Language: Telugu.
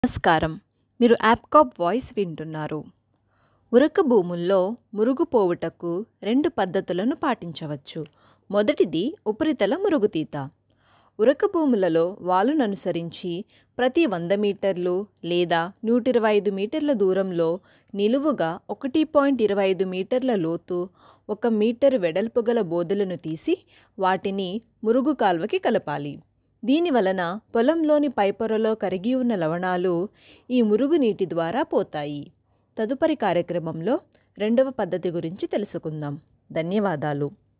నమస్కారం మీరు యాప్కాప్ వాయిస్ వింటున్నారు ఉరక భూముల్లో మురుగు పోవుటకు రెండు పద్ధతులను పాటించవచ్చు మొదటిది ఉపరితల మురుగుతీత ఉరక భూములలో వాలును అనుసరించి ప్రతి వంద మీటర్లు లేదా నూట ఇరవై ఐదు మీటర్ల దూరంలో నిలువుగా ఒకటి పాయింట్ ఇరవై ఐదు మీటర్ల లోతు ఒక మీటరు వెడల్పు గల బోదెలను తీసి వాటిని మురుగు కాలువకి కలపాలి దీని వలన పొలంలోని పైపొరలో కరిగి ఉన్న లవణాలు ఈ మురుగునీటి ద్వారా పోతాయి తదుపరి కార్యక్రమంలో రెండవ పద్ధతి గురించి తెలుసుకుందాం ధన్యవాదాలు